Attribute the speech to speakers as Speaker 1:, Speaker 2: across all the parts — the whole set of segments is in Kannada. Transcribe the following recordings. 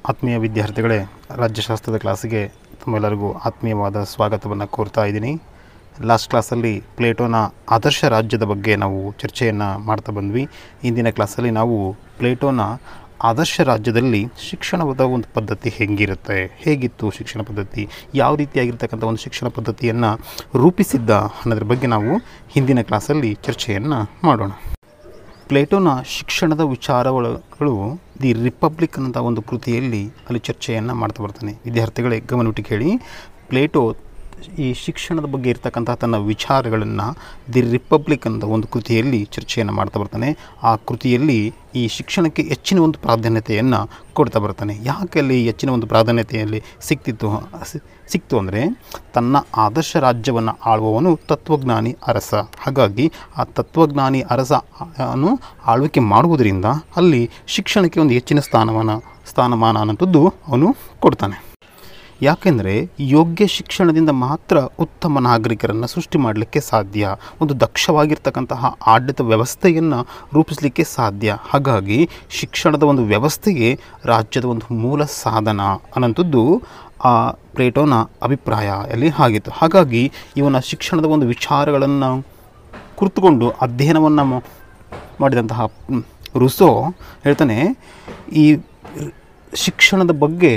Speaker 1: ಆತ್ಮೀಯ ವಿದ್ಯಾರ್ಥಿಗಳೇ ರಾಜ್ಯಶಾಸ್ತ್ರದ ಕ್ಲಾಸಿಗೆ ತಮ್ಮೆಲ್ಲರಿಗೂ ಆತ್ಮೀಯವಾದ ಸ್ವಾಗತವನ್ನು ಕೋರ್ತಾ ಇದ್ದೀನಿ ಲಾಸ್ಟ್ ಕ್ಲಾಸಲ್ಲಿ ಪ್ಲೇಟೋನ ಆದರ್ಶ ರಾಜ್ಯದ ಬಗ್ಗೆ ನಾವು ಚರ್ಚೆಯನ್ನು ಮಾಡ್ತಾ ಬಂದ್ವಿ ಇಂದಿನ ಕ್ಲಾಸಲ್ಲಿ ನಾವು ಪ್ಲೇಟೋನ ಆದರ್ಶ ರಾಜ್ಯದಲ್ಲಿ ಶಿಕ್ಷಣದ ಒಂದು ಪದ್ಧತಿ ಹೇಗಿರುತ್ತೆ ಹೇಗಿತ್ತು ಶಿಕ್ಷಣ ಪದ್ಧತಿ ಯಾವ ರೀತಿಯಾಗಿರ್ತಕ್ಕಂಥ ಒಂದು ಶಿಕ್ಷಣ ಪದ್ಧತಿಯನ್ನು ರೂಪಿಸಿದ್ದ ಅನ್ನೋದ್ರ ಬಗ್ಗೆ ನಾವು ಹಿಂದಿನ ಕ್ಲಾಸಲ್ಲಿ ಚರ್ಚೆಯನ್ನು ಮಾಡೋಣ ಪ್ಲೇಟೋನ ಶಿಕ್ಷಣದ ವಿಚಾರಗಳು ದಿ ರಿಪಬ್ಲಿಕ್ ಅನ್ನೋ ಒಂದು ಕೃತಿಯಲ್ಲಿ ಅಲ್ಲಿ ಚರ್ಚೆಯನ್ನು ಮಾಡ್ತಾ ಬರ್ತಾನೆ ವಿದ್ಯಾರ್ಥಿಗಳೇ ಗಮನವಿಟ್ಟು ಕೇಳಿ ಪ್ಲೇಟೋ ಈ ಶಿಕ್ಷಣದ ಬಗ್ಗೆ ಇರ್ತಕ್ಕಂಥ ತನ್ನ ವಿಚಾರಗಳನ್ನು ದಿ ರಿಪಬ್ಲಿಕ್ ಅನ್ನೋ ಒಂದು ಕೃತಿಯಲ್ಲಿ ಚರ್ಚೆಯನ್ನು ಮಾಡ್ತಾ ಬರ್ತಾನೆ ಆ ಕೃತಿಯಲ್ಲಿ ಈ ಶಿಕ್ಷಣಕ್ಕೆ ಹೆಚ್ಚಿನ ಒಂದು ಪ್ರಾಧಾನ್ಯತೆಯನ್ನು ಕೊಡ್ತಾ ಬರ್ತಾನೆ ಯಾಕೆ ಅಲ್ಲಿ ಹೆಚ್ಚಿನ ಒಂದು ಪ್ರಾಧಾನ್ಯತೆಯಲ್ಲಿ ಸಿಕ್ತಿತ್ತು ಸಿ- ಸಿಕ್ತು ಅಂದರೆ ತನ್ನ ಆದರ್ಶ ರಾಜ್ಯವನ್ನು ಆಳುವವನು ತತ್ವಜ್ಞಾನಿ ಅರಸ ಹಾಗಾಗಿ ಆ ತತ್ವಜ್ಞಾನಿ ಅರಸ ಅನ್ನು ಆಳ್ವಿಕೆ ಮಾಡುವುದರಿಂದ ಅಲ್ಲಿ ಶಿಕ್ಷಣಕ್ಕೆ ಒಂದು ಹೆಚ್ಚಿನ ಸ್ಥಾನಮಾನ ಸ್ಥಾನಮಾನ ಅನ್ನೋಂಥದ್ದು ಅವನು ಕೊಡ್ತಾನೆ ಯಾಕೆಂದರೆ ಯೋಗ್ಯ ಶಿಕ್ಷಣದಿಂದ ಮಾತ್ರ ಉತ್ತಮ ನಾಗರಿಕರನ್ನು ಸೃಷ್ಟಿ ಮಾಡಲಿಕ್ಕೆ ಸಾಧ್ಯ ಒಂದು ದಕ್ಷವಾಗಿರ್ತಕ್ಕಂತಹ ಆಡಳಿತ ವ್ಯವಸ್ಥೆಯನ್ನು ರೂಪಿಸಲಿಕ್ಕೆ ಸಾಧ್ಯ ಹಾಗಾಗಿ ಶಿಕ್ಷಣದ ಒಂದು ವ್ಯವಸ್ಥೆಗೆ ರಾಜ್ಯದ ಒಂದು ಮೂಲ ಸಾಧನ ಅನ್ನೋಂಥದ್ದು ಆ ಪ್ಲೇಟೋನ ಅಭಿಪ್ರಾಯ ಅಲ್ಲಿ ಆಗಿತ್ತು ಹಾಗಾಗಿ ಇವನ ಶಿಕ್ಷಣದ ಒಂದು ವಿಚಾರಗಳನ್ನು ಕುರಿತುಕೊಂಡು ಅಧ್ಯಯನವನ್ನು ಮ- ಮಾಡಿದಂತಹ ಮ್, ರುಸೋ ಹೇಳ್ತಾನೆ ಈ ಶಿಕ್ಷಣದ ಬಗ್ಗೆ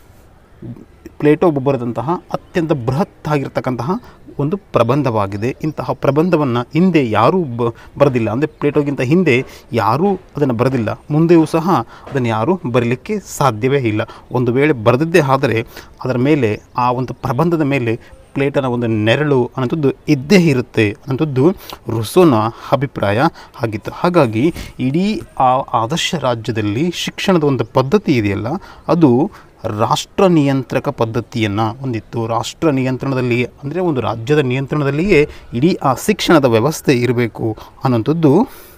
Speaker 1: ಪ್ಲೇಟೋ ಬರೆದಂತಹ ಅತ್ಯಂತ ಬೃಹತ್ ಆಗಿರ್ತಕ್ಕಂತಹ ಒಂದು ಪ್ರಬಂಧವಾಗಿದೆ ಇಂತಹ ಪ್ರಬಂಧವನ್ನು ಹಿಂದೆ ಯಾರೂ ಬ ಬರೆದಿಲ್ಲ ಅಂದರೆ ಪ್ಲೇಟೋಗಿಂತ ಹಿಂದೆ ಯಾರೂ ಅದನ್ನು ಬರೆದಿಲ್ಲ ಮುಂದೆಯೂ ಸಹ ಅದನ್ನು ಯಾರೂ ಬರೀಲಿಕ್ಕೆ ಸಾಧ್ಯವೇ ಇಲ್ಲ ಒಂದು ವೇಳೆ ಬರೆದಿದ್ದೇ ಆದರೆ ಅದರ ಮೇಲೆ ಆ ಒಂದು ಪ್ರಬಂಧದ ಮೇಲೆ ಪ್ಲೇಟನ ಒಂದು ನೆರಳು ಅನ್ನೋಂಥದ್ದು ಇದ್ದೇ ಇರುತ್ತೆ ಅನ್ನೋಂಥದ್ದು ರುಸೋನ ಅಭಿಪ್ರಾಯ ಆಗಿತ್ತು ಹಾಗಾಗಿ ಇಡೀ ಆ ಆದರ್ಶ ರಾಜ್ಯದಲ್ಲಿ ಶಿಕ್ಷಣದ ಒಂದು ಪದ್ಧತಿ ಇದೆಯಲ್ಲ ಅದು ರಾಷ್ಟ್ರ ನಿಯಂತ್ರಕ ಪದ್ಧತಿಯನ್ನು ಹೊಂದಿತ್ತು ರಾಷ್ಟ್ರ ನಿಯಂತ್ರಣದಲ್ಲಿ ಅಂದರೆ ಒಂದು ರಾಜ್ಯದ ನಿಯಂತ್ರಣದಲ್ಲಿಯೇ ಇಡೀ ಆ ಶಿಕ್ಷಣದ ವ್ಯವಸ್ಥೆ ಇರಬೇಕು ಅನ್ನೋಂಥದ್ದು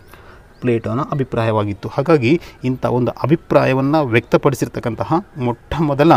Speaker 1: ಪ್ಲೇಟೋನ ಅಭಿಪ್ರಾಯವಾಗಿತ್ತು ಹಾಗಾಗಿ ಇಂಥ ಒಂದು ಅಭಿಪ್ರಾಯವನ್ನು ವ್ಯಕ್ತಪಡಿಸಿರ್ತಕ್ಕಂತಹ ಮೊಟ್ಟ ಮೊದಲ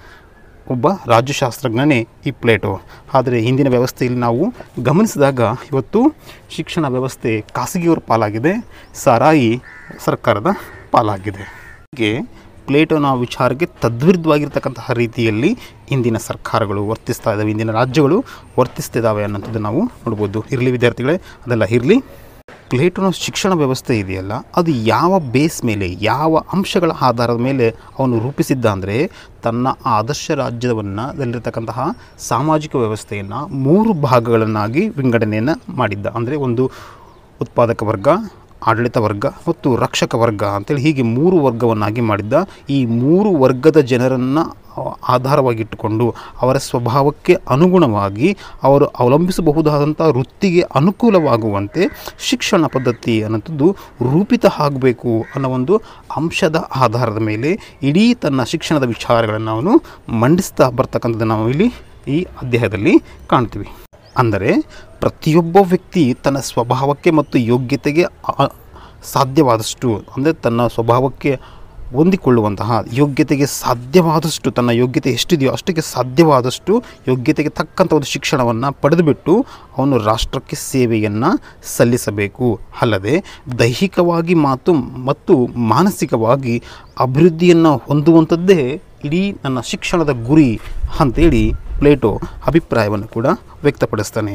Speaker 1: ಒಬ್ಬ ರಾಜ್ಯಶಾಸ್ತ್ರಜ್ಞನೇ ಈ ಪ್ಲೇಟೋ ಆದರೆ ಹಿಂದಿನ ವ್ಯವಸ್ಥೆಯಲ್ಲಿ ನಾವು ಗಮನಿಸಿದಾಗ ಇವತ್ತು ಶಿಕ್ಷಣ ವ್ಯವಸ್ಥೆ ಖಾಸಗಿಯವರ ಪಾಲಾಗಿದೆ ಸಾರಾಯಿ ಸರ್ಕಾರದ ಪಾಲಾಗಿದೆ ಹೀಗೆ ಪ್ಲೇಟೋನ ವಿಚಾರಕ್ಕೆ ತದ್ವಿರುದ್ಧವಾಗಿರ್ತಕ್ಕಂತಹ ರೀತಿಯಲ್ಲಿ ಇಂದಿನ ಸರ್ಕಾರಗಳು ವರ್ತಿಸ್ತಾ ಇದ್ದಾವೆ ಇಂದಿನ ರಾಜ್ಯಗಳು ವರ್ತಿಸ್ತಿದ್ದಾವೆ ಅನ್ನೋಂಥದ್ದು ನಾವು ನೋಡ್ಬೋದು ಇರಲಿ ವಿದ್ಯಾರ್ಥಿಗಳೇ ಅದೆಲ್ಲ ಇರಲಿ ಪ್ಲೇಟೋನ ಶಿಕ್ಷಣ ವ್ಯವಸ್ಥೆ ಇದೆಯಲ್ಲ ಅದು ಯಾವ ಬೇಸ್ ಮೇಲೆ ಯಾವ ಅಂಶಗಳ ಆಧಾರದ ಮೇಲೆ ಅವನು ರೂಪಿಸಿದ್ದ ಅಂದರೆ ತನ್ನ ಆದರ್ಶ ರಾಜ್ಯವನ್ನು ದಲ್ಲಿರ್ತಕ್ಕಂತಹ ಸಾಮಾಜಿಕ ವ್ಯವಸ್ಥೆಯನ್ನು ಮೂರು ಭಾಗಗಳನ್ನಾಗಿ ವಿಂಗಡಣೆಯನ್ನು ಮಾಡಿದ್ದ ಅಂದರೆ ಒಂದು ಉತ್ಪಾದಕ ವರ್ಗ ಆಡಳಿತ ವರ್ಗ ಮತ್ತು ರಕ್ಷಕ ವರ್ಗ ಅಂತೇಳಿ ಹೀಗೆ ಮೂರು ವರ್ಗವನ್ನಾಗಿ ಮಾಡಿದ್ದ ಈ ಮೂರು ವರ್ಗದ ಜನರನ್ನು ಆಧಾರವಾಗಿಟ್ಟುಕೊಂಡು ಅವರ ಸ್ವಭಾವಕ್ಕೆ ಅನುಗುಣವಾಗಿ ಅವರು ಅವಲಂಬಿಸಬಹುದಾದಂಥ ವೃತ್ತಿಗೆ ಅನುಕೂಲವಾಗುವಂತೆ ಶಿಕ್ಷಣ ಪದ್ಧತಿ ಅನ್ನೋಂಥದ್ದು ರೂಪಿತ ಆಗಬೇಕು ಅನ್ನೋ ಒಂದು ಅಂಶದ ಆಧಾರದ ಮೇಲೆ ಇಡೀ ತನ್ನ ಶಿಕ್ಷಣದ ವಿಚಾರಗಳನ್ನು ಅವನು ಮಂಡಿಸ್ತಾ ಬರ್ತಕ್ಕಂಥದ್ದು ನಾವು ಇಲ್ಲಿ ಈ ಅಧ್ಯಾಯದಲ್ಲಿ ಕಾಣ್ತೀವಿ ಅಂದರೆ ಪ್ರತಿಯೊಬ್ಬ ವ್ಯಕ್ತಿ ತನ್ನ ಸ್ವಭಾವಕ್ಕೆ ಮತ್ತು ಯೋಗ್ಯತೆಗೆ ಆ- ಸಾಧ್ಯವಾದಷ್ಟು ಅಂದರೆ ತನ್ನ ಸ್ವಭಾವಕ್ಕೆ ಹೊಂದಿಕೊಳ್ಳುವಂತಹ ಯೋಗ್ಯತೆಗೆ ಸಾಧ್ಯವಾದಷ್ಟು ತನ್ನ ಯೋಗ್ಯತೆ ಎಷ್ಟಿದೆಯೋ ಅಷ್ಟಕ್ಕೆ ಸಾಧ್ಯವಾದಷ್ಟು ಯೋಗ್ಯತೆಗೆ ತಕ್ಕಂಥ ಒಂದು ಶಿಕ್ಷಣವನ್ನು ಪಡೆದುಬಿಟ್ಟು ಅವನು ರಾಷ್ಟ್ರಕ್ಕೆ ಸೇವೆಯನ್ನು ಸಲ್ಲಿಸಬೇಕು ಅಲ್ಲದೆ ದೈಹಿಕವಾಗಿ ಮಾತು ಮತ್ತು ಮಾನಸಿಕವಾಗಿ ಅಭಿವೃದ್ಧಿಯನ್ನು ಹೊಂದುವಂಥದ್ದೇ ಇಡೀ ನನ್ನ ಶಿಕ್ಷಣದ ಗುರಿ ಅಂತೇಳಿ ಪ್ಲೇಟೋ ಅಭಿಪ್ರಾಯವನ್ನು ಕೂಡ ವ್ಯಕ್ತಪಡಿಸ್ತಾನೆ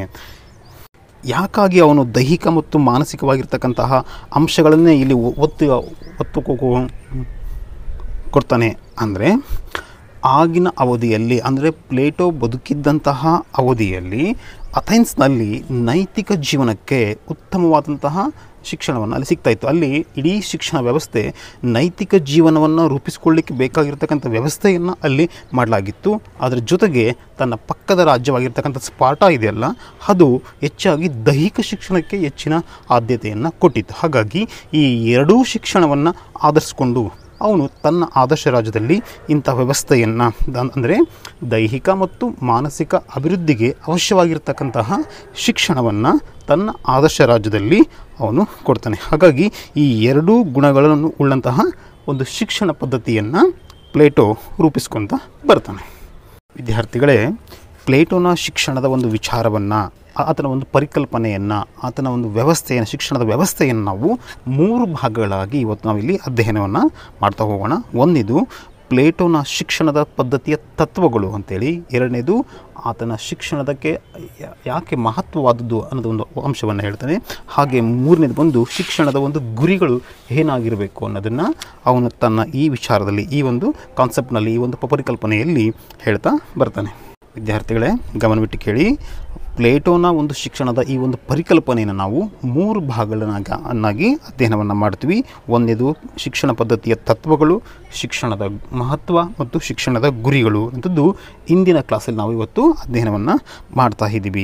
Speaker 1: ಯಾಕಾಗಿ ಅವನು ದೈಹಿಕ ಮತ್ತು ಮಾನಸಿಕವಾಗಿರ್ತಕ್ಕಂತಹ ಅಂಶಗಳನ್ನೇ ಇಲ್ಲಿ ಒ- ಒತ್ತು ಒತ್ತು ಕೊ- ಕೊ- ಕೊಡ್ತಾನೆ ಅಂದರೆ ಆಗಿನ ಅವಧಿಯಲ್ಲಿ ಅಂದರೆ ಪ್ಲೇಟೋ ಬದುಕಿದ್ದಂತಹ ಅವಧಿಯಲ್ಲಿ ಅಥೆನ್ಸ್ನಲ್ಲಿ ನೈತಿಕ ಜೀವನಕ್ಕೆ ಉತ್ತಮವಾದಂತಹ ಶಿಕ್ಷಣವನ್ನು ಅಲ್ಲಿ ಸಿಗ್ತಾ ಇತ್ತು ಅಲ್ಲಿ ಇಡೀ ಶಿಕ್ಷಣ ವ್ಯವಸ್ಥೆ ನೈತಿಕ ಜೀವನವನ್ನು ರೂಪಿಸಿಕೊಳ್ಳಿಕ್ಕೆ ಬೇಕಾಗಿರ್ತಕ್ಕಂಥ ವ್ಯವಸ್ಥೆಯನ್ನು ಅಲ್ಲಿ ಮಾಡಲಾಗಿತ್ತು ಅದರ ಜೊತೆಗೆ ತನ್ನ ಪಕ್ಕದ ರಾಜ್ಯವಾಗಿರ್ತಕ್ಕಂಥ ಸ್ಪಾಟ ಇದೆಯಲ್ಲ ಅದು ಹೆಚ್ಚಾಗಿ ದೈಹಿಕ ಶಿಕ್ಷಣಕ್ಕೆ ಹೆಚ್ಚಿನ ಆದ್ಯತೆಯನ್ನು ಕೊಟ್ಟಿತ್ತು ಹಾಗಾಗಿ ಈ ಎರಡೂ ಶಿಕ್ಷಣವನ್ನು ಆಧರಿಸಿಕೊಂಡು ಅವನು ತನ್ನ ಆದರ್ಶ ರಾಜ್ಯದಲ್ಲಿ ಇಂಥ ವ್ಯವಸ್ಥೆಯನ್ನು ಅಂದರೆ ದೈಹಿಕ ಮತ್ತು ಮಾನಸಿಕ ಅಭಿವೃದ್ಧಿಗೆ ಅವಶ್ಯವಾಗಿರ್ತಕ್ಕಂತಹ ಶಿಕ್ಷಣವನ್ನು ತನ್ನ ಆದರ್ಶ ರಾಜ್ಯದಲ್ಲಿ ಅವನು ಕೊಡ್ತಾನೆ ಹಾಗಾಗಿ ಈ ಎರಡೂ ಗುಣಗಳನ್ನು ಉಳ್ಳಂತಹ ಒಂದು ಶಿಕ್ಷಣ ಪದ್ಧತಿಯನ್ನು ಪ್ಲೇಟೋ ರೂಪಿಸ್ಕೊತ ಬರ್ತಾನೆ ವಿದ್ಯಾರ್ಥಿಗಳೇ ಪ್ಲೇಟೋನ ಶಿಕ್ಷಣದ ಒಂದು ವಿಚಾರವನ್ನು ಆತನ ಒಂದು ಪರಿಕಲ್ಪನೆಯನ್ನು ಆತನ ಒಂದು ವ್ಯವಸ್ಥೆಯನ್ನು ಶಿಕ್ಷಣದ ವ್ಯವಸ್ಥೆಯನ್ನು ನಾವು ಮೂರು ಭಾಗಗಳಾಗಿ ಇವತ್ತು ನಾವಿಲ್ಲಿ ಅಧ್ಯಯನವನ್ನು ಮಾಡ್ತಾ ಹೋಗೋಣ ಒಂದಿದು ಪ್ಲೇಟೋನ ಶಿಕ್ಷಣದ ಪದ್ಧತಿಯ ತತ್ವಗಳು ಅಂತೇಳಿ ಎರಡನೇದು ಆತನ ಶಿಕ್ಷಣದಕ್ಕೆ ಯಾ- ಯಾಕೆ ಮಹತ್ವವಾದದ್ದು ಅನ್ನೋದು ಒಂದು ಅಂಶವನ್ನು ಹೇಳ್ತಾನೆ ಹಾಗೆ ಮೂರನೇದು ಬಂದು ಶಿಕ್ಷಣದ ಒಂದು ಗುರಿಗಳು ಏನಾಗಿರಬೇಕು ಅನ್ನೋದನ್ನು ಅವನು ತನ್ನ ಈ ವಿಚಾರದಲ್ಲಿ ಈ ಒಂದು ಕಾನ್ಸೆಪ್ಟ್ನಲ್ಲಿ ಈ ಒಂದು ಪರಿಕಲ್ಪನೆಯಲ್ಲಿ ಹೇಳ್ತಾ ಬರ್ತಾನೆ ವಿದ್ಯಾರ್ಥಿಗಳೇ ಗಮನವಿಟ್ಟು ಕೇಳಿ ಪ್ಲೇಟೋನ ಒಂದು ಶಿಕ್ಷಣದ ಈ ಒಂದು ಪರಿಕಲ್ಪನೆಯನ್ನು ನಾವು ಮೂರು ಭಾಗಗಳನ್ನಾಗಿ ಅನ್ನಾಗಿ ಅಧ್ಯಯನವನ್ನು ಮಾಡ್ತೀವಿ ಒಂದನೇದು ಶಿಕ್ಷಣ ಪದ್ಧತಿಯ ತತ್ವಗಳು ಶಿಕ್ಷಣದ ಮಹತ್ವ ಮತ್ತು ಶಿಕ್ಷಣದ ಗುರಿಗಳು ಅಂಥದ್ದು ಇಂದಿನ ಕ್ಲಾಸಲ್ಲಿ ನಾವು ಇವತ್ತು ಅಧ್ಯಯನವನ್ನು ಮಾಡ್ತಾ ಇದ್ದೀವಿ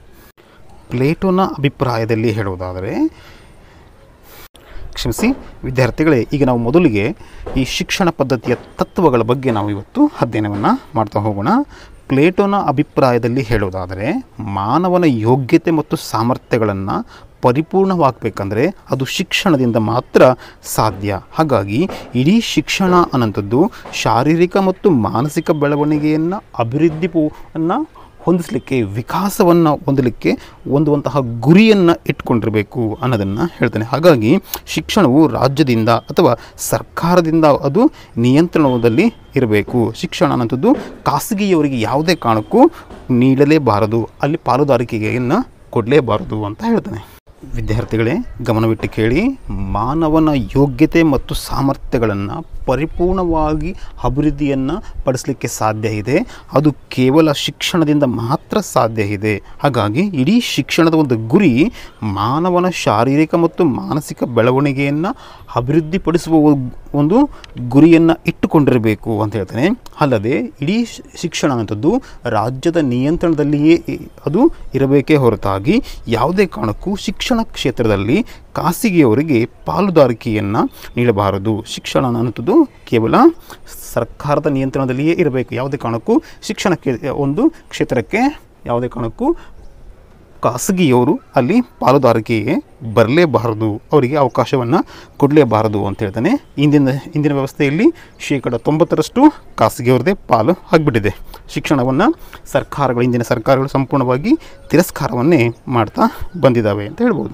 Speaker 1: ಪ್ಲೇಟೋನ ಅಭಿಪ್ರಾಯದಲ್ಲಿ ಹೇಳುವುದಾದರೆ ಕ್ಷಮಿಸಿ ವಿದ್ಯಾರ್ಥಿಗಳೇ ಈಗ ನಾವು ಮೊದಲಿಗೆ ಈ ಶಿಕ್ಷಣ ಪದ್ಧತಿಯ ತತ್ವಗಳ ಬಗ್ಗೆ ನಾವು ಇವತ್ತು ಅಧ್ಯಯನವನ್ನು ಮಾಡ್ತಾ ಹೋಗೋಣ ಪ್ಲೇಟೋನ ಅಭಿಪ್ರಾಯದಲ್ಲಿ ಹೇಳುವುದಾದರೆ ಮಾನವನ ಯೋಗ್ಯತೆ ಮತ್ತು ಸಾಮರ್ಥ್ಯಗಳನ್ನು ಪರಿಪೂರ್ಣವಾಗಬೇಕಂದ್ರೆ ಅದು ಶಿಕ್ಷಣದಿಂದ ಮಾತ್ರ ಸಾಧ್ಯ ಹಾಗಾಗಿ ಇಡೀ ಶಿಕ್ಷಣ ಅನ್ನೋಂಥದ್ದು ಶಾರೀರಿಕ ಮತ್ತು ಮಾನಸಿಕ ಬೆಳವಣಿಗೆಯನ್ನು ಅಭಿವೃದ್ಧಿಯನ್ನು ಹೊಂದಿಸಲಿಕ್ಕೆ ವಿಕಾಸವನ್ನು ಹೊಂದಲಿಕ್ಕೆ ಹೊಂದುವಂತಹ ಗುರಿಯನ್ನು ಇಟ್ಕೊಂಡಿರಬೇಕು ಅನ್ನೋದನ್ನು ಹೇಳ್ತಾನೆ ಹಾಗಾಗಿ ಶಿಕ್ಷಣವು ರಾಜ್ಯದಿಂದ ಅಥವಾ ಸರ್ಕಾರದಿಂದ ಅದು ನಿಯಂತ್ರಣದಲ್ಲಿ ಇರಬೇಕು ಶಿಕ್ಷಣ ಅನ್ನೋಂಥದ್ದು ಖಾಸಗಿಯವರಿಗೆ ಯಾವುದೇ ಕಾರಣಕ್ಕೂ ನೀಡಲೇಬಾರದು ಅಲ್ಲಿ ಪಾಲುದಾರಿಕೆಯನ್ನು ಕೊಡಲೇಬಾರದು ಅಂತ ಹೇಳ್ತಾನೆ ವಿದ್ಯಾರ್ಥಿಗಳೇ ಗಮನವಿಟ್ಟು ಕೇಳಿ ಮಾನವನ ಯೋಗ್ಯತೆ ಮತ್ತು ಸಾಮರ್ಥ್ಯಗಳನ್ನು ಪರಿಪೂರ್ಣವಾಗಿ ಅಭಿವೃದ್ಧಿಯನ್ನು ಪಡಿಸಲಿಕ್ಕೆ ಸಾಧ್ಯ ಇದೆ ಅದು ಕೇವಲ ಶಿಕ್ಷಣದಿಂದ ಮಾತ್ರ ಸಾಧ್ಯ ಇದೆ ಹಾಗಾಗಿ ಇಡೀ ಶಿಕ್ಷಣದ ಒಂದು ಗುರಿ ಮಾನವನ ಶಾರೀರಿಕ ಮತ್ತು ಮಾನಸಿಕ ಬೆಳವಣಿಗೆಯನ್ನು ಅಭಿವೃದ್ಧಿಪಡಿಸುವ ಒಂದು ಗುರಿಯನ್ನು ಇಟ್ಟುಕೊಂಡಿರಬೇಕು ಅಂತ ಹೇಳ್ತಾನೆ ಅಲ್ಲದೆ ಇಡೀ ಶಿ- ಶಿಕ್ಷಣ ಅನ್ನೋಂಥದ್ದು ರಾಜ್ಯದ ನಿಯಂತ್ರಣದಲ್ಲಿಯೇ ಇ- ಅದು ಇರಬೇಕೇ ಹೊರತಾಗಿ ಯಾವುದೇ ಕಾರಣಕ್ಕೂ ಶಿಕ್ಷಣ ಕ್ಷೇತ್ರದಲ್ಲಿ ಖಾಸಗಿಯವರಿಗೆ ಪಾಲುದಾರಿಕೆಯನ್ನು ನೀಡಬಾರದು ಶಿಕ್ಷಣ ಅನ್ನೋಂಥದ್ದು ಕೇವಲ ಸರ್ಕಾರದ ನಿಯಂತ್ರಣದಲ್ಲಿಯೇ ಇರಬೇಕು ಯಾವುದೇ ಕಾರಣಕ್ಕೂ ಶಿಕ್ಷಣಕ್ಕೆ ಒಂದು ಕ್ಷೇತ್ರಕ್ಕೆ ಯಾವುದೇ ಕಾರಣಕ್ಕೂ ಖಾಸಗಿಯವರು ಅಲ್ಲಿ ಪಾಲುದಾರಿಕೆಗೆ ಬರಲೇಬಾರದು ಅವರಿಗೆ ಅವಕಾಶವನ್ನು ಕೊಡಲೇಬಾರದು ಅಂತ ಹೇಳ್ತಾನೆ ಇಂದಿನ ಇಂದಿನ ವ್ಯವಸ್ಥೆಯಲ್ಲಿ ಶೇಕಡ ತೊಂಬತ್ತರಷ್ಟು ಖಾಸಗಿಯವ್ರದ್ದೇ ಪಾಲು ಆಗಿಬಿಟ್ಟಿದೆ ಶಿಕ್ಷಣವನ್ನು ಸರ್ಕಾರಗಳು ಇಂದಿನ ಸರ್ಕಾರಗಳು ಸಂಪೂರ್ಣವಾಗಿ ತಿರಸ್ಕಾರವನ್ನೇ ಮಾಡ್ತಾ ಬಂದಿದ್ದಾವೆ ಅಂತ ಹೇಳ್ಬೋದು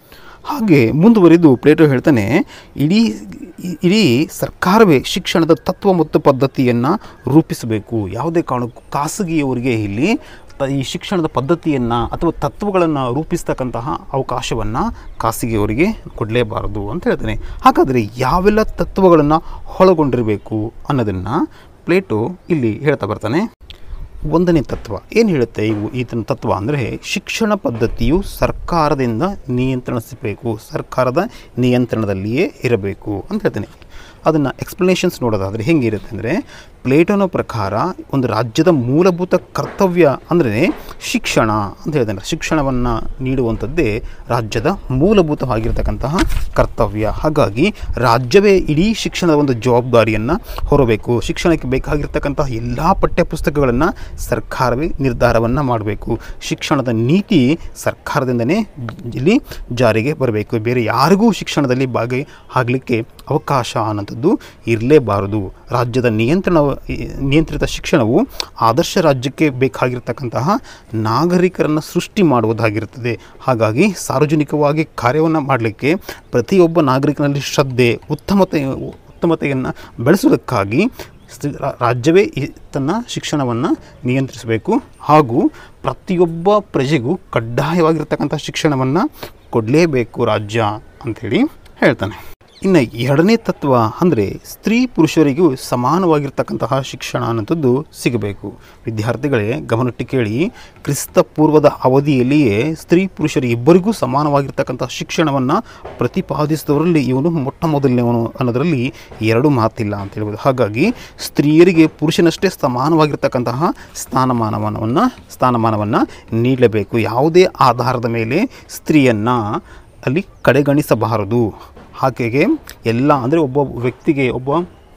Speaker 1: ಹಾಗೆ ಮುಂದುವರಿದು ಪ್ಲೇಟೋ ಹೇಳ್ತಾನೆ ಇಡೀ ಇಡೀ ಸರ್ಕಾರವೇ ಶಿಕ್ಷಣದ ತತ್ವ ಮತ್ತು ಪದ್ಧತಿಯನ್ನು ರೂಪಿಸಬೇಕು ಯಾವುದೇ ಕಾರಣಕ್ಕೂ ಖಾಸಗಿಯವರಿಗೆ ಇಲ್ಲಿ ತ- ಈ ಶಿಕ್ಷಣದ ಪದ್ಧತಿಯನ್ನು ಅಥವಾ ತತ್ವಗಳನ್ನು ರೂಪಿಸ್ತಕ್ಕಂತಹ ಅವಕಾಶವನ್ನು ಖಾಸಗಿಯವರಿಗೆ ಕೊಡಲೇಬಾರದು ಅಂತ ಹೇಳ್ತಾನೆ ಹಾಗಾದರೆ ಯಾವೆಲ್ಲ ತತ್ವಗಳನ್ನು ಒಳಗೊಂಡಿರಬೇಕು ಅನ್ನೋದನ್ನು ಪ್ಲೇಟೋ ಇಲ್ಲಿ ಹೇಳ್ತಾ ಬರ್ತಾನೆ ಒಂದನೇ ತತ್ವ ಏನು ಹೇಳುತ್ತೆ ಇವು ಈತನ ತತ್ವ ಅಂದರೆ ಶಿಕ್ಷಣ ಪದ್ಧತಿಯು ಸರ್ಕಾರದಿಂದ ನಿಯಂತ್ರಿಸಬೇಕು ಸರ್ಕಾರದ ನಿಯಂತ್ರಣದಲ್ಲಿಯೇ ಇರಬೇಕು ಅಂತ ಹೇಳ್ತೇನೆ ಅದನ್ನು ಎಕ್ಸ್ಪ್ಲನೇಷನ್ಸ್ ನೋಡೋದಾದರೆ ಹೆಂಗಿರುತ್ತೆ ಅಂದರೆ ಪ್ಲೇಟೋನ ಪ್ರಕಾರ ಒಂದು ರಾಜ್ಯದ ಮೂಲಭೂತ ಕರ್ತವ್ಯ ಅಂದರೆ ಶಿಕ್ಷಣ ಅಂತ ಹೇಳ್ತಾನೆ ಶಿಕ್ಷಣವನ್ನು ನೀಡುವಂಥದ್ದೇ ರಾಜ್ಯದ ಮೂಲಭೂತವಾಗಿರ್ತಕ್ಕಂತಹ ಕರ್ತವ್ಯ ಹಾಗಾಗಿ ರಾಜ್ಯವೇ ಇಡೀ ಶಿಕ್ಷಣದ ಒಂದು ಜವಾಬ್ದಾರಿಯನ್ನು ಹೊರಬೇಕು ಶಿಕ್ಷಣಕ್ಕೆ ಬೇಕಾಗಿರ್ತಕ್ಕಂತಹ ಎಲ್ಲ ಪಠ್ಯಪುಸ್ತಕಗಳನ್ನು ಸರ್ಕಾರವೇ ನಿರ್ಧಾರವನ್ನು ಮಾಡಬೇಕು ಶಿಕ್ಷಣದ ನೀತಿ ಸರ್ಕಾರದಿಂದನೇ ಇಲ್ಲಿ ಜಾರಿಗೆ ಬರಬೇಕು ಬೇರೆ ಯಾರಿಗೂ ಶಿಕ್ಷಣದಲ್ಲಿ ಭಾಗಿ ಆಗಲಿಕ್ಕೆ ಅವಕಾಶ ಅನ್ನೋಂಥದ್ದು ಇರಲೇಬಾರದು ರಾಜ್ಯದ ನಿಯಂತ್ರಣ ನಿಯಂತ್ರಿತ ಶಿಕ್ಷಣವು ಆದರ್ಶ ರಾಜ್ಯಕ್ಕೆ ಬೇಕಾಗಿರ್ತಕ್ಕಂತಹ ನಾಗರಿಕರನ್ನು ಸೃಷ್ಟಿ ಮಾಡುವುದಾಗಿರುತ್ತದೆ ಹಾಗಾಗಿ ಸಾರ್ವಜನಿಕವಾಗಿ ಕಾರ್ಯವನ್ನು ಮಾಡಲಿಕ್ಕೆ ಪ್ರತಿಯೊಬ್ಬ ನಾಗರಿಕನಲ್ಲಿ ಶ್ರದ್ಧೆ ಉತ್ತಮತೆ ಉತ್ತಮತೆಯನ್ನು ಬೆಳೆಸುವುದಕ್ಕಾಗಿ ಸ್- ರಾ- ರಾಜ್ಯವೇ ಈ- ತನ್ನ ಶಿಕ್ಷಣವನ್ನು ನಿಯಂತ್ರಿಸಬೇಕು ಹಾಗೂ ಪ್ರತಿಯೊಬ್ಬ ಪ್ರಜೆಗೂ ಕಡ್ಡಾಯವಾಗಿರ್ತಕ್ಕಂಥ ಶಿಕ್ಷಣವನ್ನು ಕೊಡಲೇಬೇಕು ರಾಜ್ಯ ಅಂಥೇಳಿ ಹೇಳ್ತಾನೆ ಇನ್ನು ಎರಡನೇ ತತ್ವ ಅಂದರೆ ಸ್ತ್ರೀ ಪುರುಷರಿಗೂ ಸಮಾನವಾಗಿರ್ತಕ್ಕಂತಹ ಶಿಕ್ಷಣ ಅನ್ನೋಂಥದ್ದು ಸಿಗಬೇಕು ವಿದ್ಯಾರ್ಥಿಗಳೇ ಗಮನಟ್ಟು ಕೇಳಿ ಕ್ರಿಸ್ತ ಪೂರ್ವದ ಅವಧಿಯಲ್ಲಿಯೇ ಸ್ತ್ರೀ ಪುರುಷರು ಇಬ್ಬರಿಗೂ ಸಮಾನವಾಗಿರ್ತಕ್ಕಂಥ ಶಿಕ್ಷಣವನ್ನು ಪ್ರತಿಪಾದಿಸಿದವರಲ್ಲಿ ಇವನು ಮೊಟ್ಟ ಮೊದಲನೇವನು ಅನ್ನೋದರಲ್ಲಿ ಎರಡು ಮಾತಿಲ್ಲ ಅಂತ ಹೇಳ್ಬೋದು ಹಾಗಾಗಿ ಸ್ತ್ರೀಯರಿಗೆ ಪುರುಷನಷ್ಟೇ ಸಮಾನವಾಗಿರ್ತಕ್ಕಂತಹ ಸ್ಥಾನಮಾನವನ್ನು ಸ್ಥಾನಮಾನವನ್ನು ನೀಡಲೇಬೇಕು ಯಾವುದೇ ಆಧಾರದ ಮೇಲೆ ಸ್ತ್ರೀಯನ್ನು ಅಲ್ಲಿ ಕಡೆಗಣಿಸಬಾರದು ಆಕೆಗೆ ಎಲ್ಲ ಅಂದರೆ ಒಬ್ಬ ವ್ಯಕ್ತಿಗೆ ಒಬ್ಬ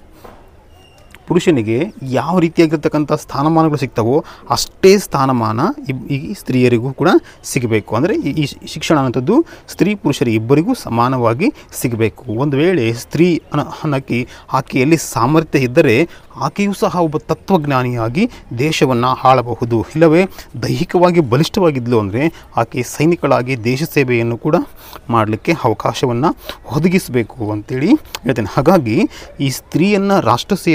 Speaker 1: ಪುರುಷನಿಗೆ ಯಾವ ರೀತಿಯಾಗಿರ್ತಕ್ಕಂಥ ಸ್ಥಾನಮಾನಗಳು ಸಿಗ್ತವೋ ಅಷ್ಟೇ ಸ್ಥಾನಮಾನ ಇಬ್- ಈ ಸ್ತ್ರೀಯರಿಗೂ ಕೂಡ ಸಿಗಬೇಕು ಅಂದರೆ ಈ ಈ ಶಿಕ್ಷಣ ಅನ್ನೋಂಥದ್ದು ಸ್ತ್ರೀ ಪುರುಷರು ಇಬ್ಬರಿಗೂ ಸಮಾನವಾಗಿ ಸಿಗಬೇಕು ಒಂದು ವೇಳೆ ಸ್ತ್ರೀ ಅನ್ನ ಅನ್ನೋಕ್ಕೆ ಆಕೆಯಲ್ಲಿ ಸಾಮರ್ಥ್ಯ ಇದ್ದರೆ ಆಕೆಯೂ ಸಹ ಒಬ್ಬ ತತ್ವಜ್ಞಾನಿಯಾಗಿ ದೇಶವನ್ನು ಆಳಬಹುದು ಇಲ್ಲವೇ ದೈಹಿಕವಾಗಿ ಬಲಿಷ್ಠವಾಗಿದ್ಲು ಅಂದರೆ ಆಕೆ ಸೈನಿಕಳಾಗಿ ದೇಶ ಸೇವೆಯನ್ನು ಕೂಡ ಮಾಡಲಿಕ್ಕೆ ಅವಕಾಶವನ್ನು ಒದಗಿಸಬೇಕು ಅಂತೇಳಿ ಹೇಳ್ತೇನೆ ಹಾಗಾಗಿ ಈ ಸ್ತ್ರೀಯನ್ನು ರಾಷ್ಟ್ರ ಸೇವೆಗೆ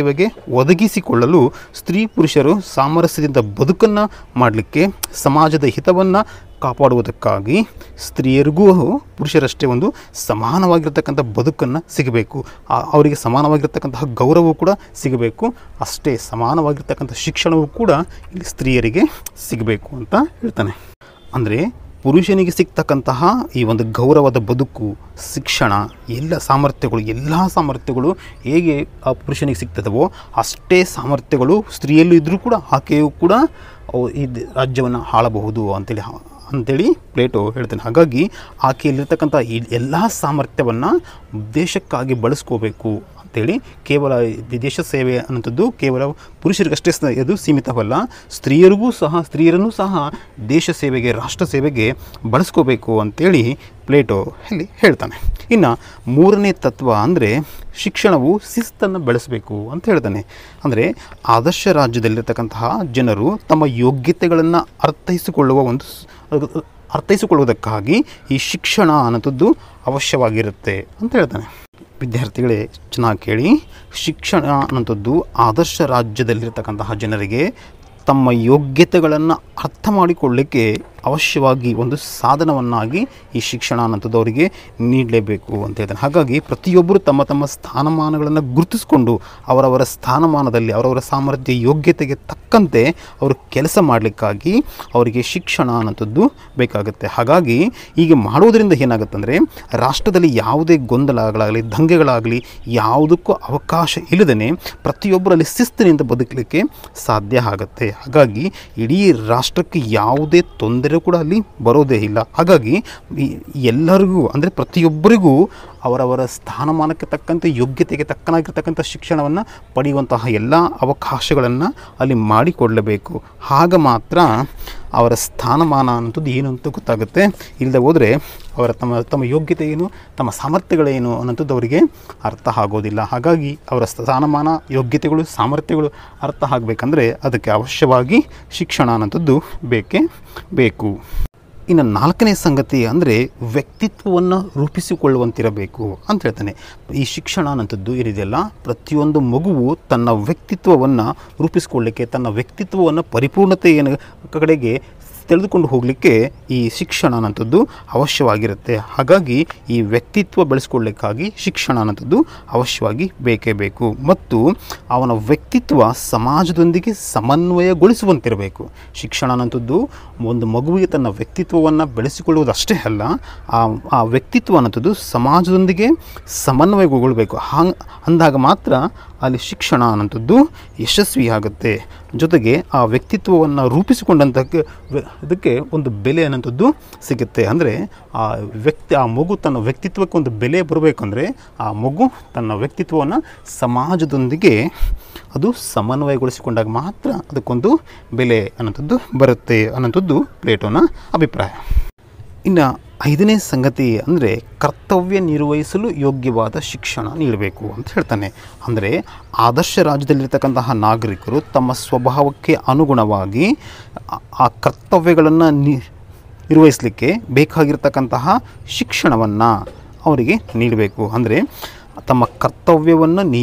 Speaker 1: ಒದಗಿಸಿಕೊಳ್ಳಲು ಸ್ತ್ರೀ ಪುರುಷರು ಸಾಮರಸ್ಯದಿಂದ ಬದುಕನ್ನು ಮಾಡಲಿಕ್ಕೆ ಸಮಾಜದ ಹಿತವನ್ನು ಕಾಪಾಡುವುದಕ್ಕಾಗಿ ಸ್ತ್ರೀಯರಿಗೂ ಪುರುಷರಷ್ಟೇ ಒಂದು ಸಮಾನವಾಗಿರ್ತಕ್ಕಂಥ ಬದುಕನ್ನು ಸಿಗಬೇಕು ಆ- ಅವರಿಗೆ ಸಮಾನವಾಗಿರ್ತಕ್ಕಂತಹ ಗೌರವವು ಕೂಡ ಸಿಗಬೇಕು ಅಷ್ಟೇ ಸಮಾನವಾಗಿರ್ತಕ್ಕಂಥ ಶಿಕ್ಷಣವೂ ಕೂಡ ಇಲ್ಲಿ ಸ್ತ್ರೀಯರಿಗೆ ಸಿಗಬೇಕು ಅಂತ ಹೇಳ್ತಾನೆ ಅಂದರೆ ಪುರುಷನಿಗೆ ಸಿಗ್ತಕ್ಕಂತಹ ಈ ಒಂದು ಗೌರವದ ಬದುಕು ಶಿಕ್ಷಣ ಎಲ್ಲ ಸಾಮರ್ಥ್ಯಗಳು ಎಲ್ಲ ಸಾಮರ್ಥ್ಯಗಳು ಹೇಗೆ ಆ ಪುರುಷನಿಗೆ ಸಿಗ್ತದವೋ ಅಷ್ಟೇ ಸಾಮರ್ಥ್ಯಗಳು ಸ್ತ್ರೀಯಲ್ಲೂ ಇದ್ದರೂ ಕೂಡ ಆಕೆಯೂ ಕೂಡ ಅವು ಈ ದ- ರಾಜ್ಯವನ್ನು ಆಳಬಹುದು ಅಂತೇಳಿ ಹ- ಅಂತೇಳಿ ಪ್ಲೇಟೋ ಹೇಳ್ತಾನೆ ಹಾಗಾಗಿ ಆಕೆಯಲ್ಲಿರ್ತಕ್ಕಂಥ ಈ ಎಲ್ಲ ಸಾಮರ್ಥ್ಯವನ್ನು ದೇಶಕ್ಕಾಗಿ ಬಳಸ್ಕೋಬೇಕು ಅಂತೇಳಿ ಕೇವಲ ಈ ದೇಶ ಸೇವೆ ಅನ್ನೋಂಥದ್ದು ಕೇವಲ ಪುರುಷರಿಗಷ್ಟೇ ಸ- ಇದು ಸೀಮಿತವಲ್ಲ ಸ್ತ್ರೀಯರಿಗೂ ಸಹ ಸ್ತ್ರೀಯರನ್ನು ಸಹ ದೇಶ ಸೇವೆಗೆ ರಾಷ್ಟ್ರ ಸೇವೆಗೆ ಬಳಸ್ಕೋಬೇಕು ಅಂತೇಳಿ ಪ್ಲೇಟೋ ಇಲ್ಲಿ ಹೇಳ್ತಾನೆ ಇನ್ನು ಮೂರನೇ ತತ್ವ ಅಂದರೆ ಶಿಕ್ಷಣವು ಶಿಸ್ತನ್ನು ಬೆಳೆಸಬೇಕು ಅಂತ ಹೇಳ್ತಾನೆ ಅಂದರೆ ಆದರ್ಶ ರಾಜ್ಯದಲ್ಲಿರ್ತಕ್ಕಂತಹ ಜನರು ತಮ್ಮ ಯೋಗ್ಯತೆಗಳನ್ನು ಅರ್ಥೈಸಿಕೊಳ್ಳುವ ಒಂದು ಸ್- ಅದು- ಅರ್ಥೈಸಿಕೊಳ್ಳುವುದಕ್ಕಾಗಿ ಈ ಶಿಕ್ಷಣ ಅನ್ನೋಂಥದ್ದು ಅವಶ್ಯವಾಗಿರುತ್ತೆ ಅಂತ ಹೇಳ್ತಾನೆ ವಿದ್ಯಾರ್ಥಿಗಳೇ ಚೆನ್ನಾಗಿ ಕೇಳಿ ಶಿಕ್ಷಣ ಅನ್ನೋಂಥದ್ದು ಆದರ್ಶ ರಾಜ್ಯದಲ್ಲಿರ್ತಕ್ಕಂತಹ ಜನರಿಗೆ ತಮ್ಮ ಯೋಗ್ಯತೆಗಳನ್ನು ಅರ್ಥ ಮಾಡಿಕೊಳ್ಳಿಕ್ಕೆ ಅವಶ್ಯವಾಗಿ ಒಂದು ಸಾಧನವನ್ನಾಗಿ ಈ ಶಿಕ್ಷಣ ಅನ್ನೋಂಥದ್ದು ಅವರಿಗೆ ನೀಡಲೇಬೇಕು ಅಂತ ಹೇಳ್ತಾನೆ ಹಾಗಾಗಿ ಪ್ರತಿಯೊಬ್ಬರು ತಮ್ಮ ತಮ್ಮ ಸ್ಥಾನಮಾನಗಳನ್ನು ಗುರುತಿಸಿಕೊಂಡು ಅವರವರ ಸ್ಥಾನಮಾನದಲ್ಲಿ ಅವರವರ ಸಾಮರ್ಥ್ಯ ಯೋಗ್ಯತೆಗೆ ತಕ್ಕಂತೆ ಅವರು ಕೆಲಸ ಮಾಡಲಿಕ್ಕಾಗಿ ಅವರಿಗೆ ಶಿಕ್ಷಣ ಅನ್ನೋಂಥದ್ದು ಬೇಕಾಗುತ್ತೆ ಹಾಗಾಗಿ ಹೀಗೆ ಮಾಡುವುದರಿಂದ ಏನಾಗುತ್ತಂದರೆ ರಾಷ್ಟ್ರದಲ್ಲಿ ಯಾವುದೇ ಗೊಂದಲಗಳಾಗಲಿ ದಂಗೆಗಳಾಗಲಿ ಯಾವುದಕ್ಕೂ ಅವಕಾಶ ಇಲ್ಲದೇ ಪ್ರತಿಯೊಬ್ಬರಲ್ಲಿ ಶಿಸ್ತಿನಿಂದ ಬದುಕಲಿಕ್ಕೆ ಸಾಧ್ಯ ಆಗುತ್ತೆ ಹಾಗಾಗಿ ಇಡೀ ರಾಷ್ಟ್ರಕ್ಕೆ ಯಾವುದೇ ತೊಂದರೆ ಕೂಡ ಅಲ್ಲಿ ಬರೋದೇ ಇಲ್ಲ ಹಾಗಾಗಿ ಈ ಎಲ್ಲರಿಗೂ ಅಂದರೆ ಪ್ರತಿಯೊಬ್ಬರಿಗೂ ಅವರವರ ಸ್ಥಾನಮಾನಕ್ಕೆ ತಕ್ಕಂತೆ ಯೋಗ್ಯತೆಗೆ ತಕ್ಕನಾಗಿರ್ತಕ್ಕಂಥ ಶಿಕ್ಷಣವನ್ನು ಪಡೆಯುವಂತಹ ಎಲ್ಲ ಅವಕಾಶಗಳನ್ನು ಅಲ್ಲಿ ಮಾಡಿಕೊಡಲೇಬೇಕು ಆಗ ಮಾತ್ರ ಅವರ ಸ್ಥಾನಮಾನ ಅನ್ನೋದು ಏನು ಅಂತ ಗೊತ್ತಾಗುತ್ತೆ ಇಲ್ಲದೆ ಹೋದರೆ ಅವರ ತಮ್ಮ ತಮ್ಮ ಯೋಗ್ಯತೆ ಏನು ತಮ್ಮ ಸಾಮರ್ಥ್ಯಗಳೇನು ಅನ್ನೋಂಥದ್ದು ಅವರಿಗೆ ಅರ್ಥ ಆಗೋದಿಲ್ಲ ಹಾಗಾಗಿ ಅವರ ಸ್ಥಾನಮಾನ ಯೋಗ್ಯತೆಗಳು ಸಾಮರ್ಥ್ಯಗಳು ಅರ್ಥ ಆಗಬೇಕಂದ್ರೆ ಅದಕ್ಕೆ ಅವಶ್ಯವಾಗಿ ಶಿಕ್ಷಣ ಅನ್ನೋಂಥದ್ದು ಬೇಕೇ ಬೇಕು ಇನ್ನು ನಾಲ್ಕನೇ ಸಂಗತಿ ಅಂದರೆ ವ್ಯಕ್ತಿತ್ವವನ್ನು ರೂಪಿಸಿಕೊಳ್ಳುವಂತಿರಬೇಕು ಅಂತ ಹೇಳ್ತಾನೆ ಈ ಶಿಕ್ಷಣ ಅನ್ನೋಂಥದ್ದು ಏನಿದೆಯಲ್ಲ ಪ್ರತಿಯೊಂದು ಮಗುವು ತನ್ನ ವ್ಯಕ್ತಿತ್ವವನ್ನು ರೂಪಿಸಿಕೊಳ್ಳಿಕ್ಕೆ ತನ್ನ ವ್ಯಕ್ತಿತ್ವವನ್ನು ಪರಿಪೂರ್ಣತೆಯ ಕಡೆಗೆ ತಿಳಿದುಕೊಂಡು ಹೋಗಲಿಕ್ಕೆ ಈ ಶಿಕ್ಷಣ ಅನ್ನೋಂಥದ್ದು ಅವಶ್ಯವಾಗಿರುತ್ತೆ ಹಾಗಾಗಿ ಈ ವ್ಯಕ್ತಿತ್ವ ಬೆಳೆಸ್ಕೊಳ್ಳಿಕ್ಕಾಗಿ ಶಿಕ್ಷಣ ಅನ್ನೋಂಥದ್ದು ಅವಶ್ಯವಾಗಿ ಬೇಕೇ ಬೇಕು ಮತ್ತು ಅವನ ವ್ಯಕ್ತಿತ್ವ ಸಮಾಜದೊಂದಿಗೆ ಸಮನ್ವಯಗೊಳಿಸುವಂತಿರಬೇಕು ಶಿಕ್ಷಣ ಅನ್ನೋಂಥದ್ದು ಒಂದು ಮಗುವಿಗೆ ತನ್ನ ವ್ಯಕ್ತಿತ್ವವನ್ನು ಬೆಳೆಸಿಕೊಳ್ಳುವುದಷ್ಟೇ ಅಲ್ಲ ಆ ಆ ವ್ಯಕ್ತಿತ್ವ ಅನ್ನೋಂಥದ್ದು ಸಮಾಜದೊಂದಿಗೆ ಸಮನ್ವಯಗೊಳ್ಳಬೇಕು ಹಾಂಗ್ ಅಂದಾಗ ಮಾತ್ರ ಅಲ್ಲಿ ಶಿಕ್ಷಣ ಅನ್ನೋಂಥದ್ದು ಯಶಸ್ವಿಯಾಗುತ್ತೆ ಜೊತೆಗೆ ಆ ವ್ಯಕ್ತಿತ್ವವನ್ನು ರೂಪಿಸಿಕೊಂಡಂತಕ್ಕೆ ಇದಕ್ಕೆ ಒಂದು ಬೆಲೆ ಅನ್ನೋಂಥದ್ದು ಸಿಗುತ್ತೆ ಅಂದರೆ ಆ ವ್ಯಕ್ತಿ ಆ ಮಗು ತನ್ನ ವ್ಯಕ್ತಿತ್ವಕ್ಕೆ ಒಂದು ಬೆಲೆ ಬರಬೇಕಂದ್ರೆ ಆ ಮಗು ತನ್ನ ವ್ಯಕ್ತಿತ್ವವನ್ನು ಸಮಾಜದೊಂದಿಗೆ ಅದು ಸಮನ್ವಯಗೊಳಿಸಿಕೊಂಡಾಗ ಮಾತ್ರ ಅದಕ್ಕೊಂದು ಬೆಲೆ ಅನ್ನೋಂಥದ್ದು ಬರುತ್ತೆ ಅನ್ನೋಂಥದ್ದು ಪ್ಲೇಟೋನ ಅಭಿಪ್ರಾಯ ಇನ್ನು ಐದನೇ ಸಂಗತಿ ಅಂದರೆ ಕರ್ತವ್ಯ ನಿರ್ವಹಿಸಲು ಯೋಗ್ಯವಾದ ಶಿಕ್ಷಣ ನೀಡಬೇಕು ಅಂತ ಹೇಳ್ತಾನೆ ಅಂದರೆ ಆದರ್ಶ ರಾಜ್ಯದಲ್ಲಿರ್ತಕ್ಕಂತಹ ನಾಗರಿಕರು ತಮ್ಮ ಸ್ವಭಾವಕ್ಕೆ ಅನುಗುಣವಾಗಿ ಆ- ಆ ಕರ್ತವ್ಯಗಳನ್ನು ನಿ ನಿರ್ವಹಿಸಲಿಕ್ಕೆ ಬೇಕಾಗಿರ್ತಕ್ಕಂತಹ ಶಿಕ್ಷಣವನ್ನು ಅವರಿಗೆ ನೀಡಬೇಕು ಅಂದರೆ ತಮ್ಮ ಕರ್ತವ್ಯವನ್ನು ನೀ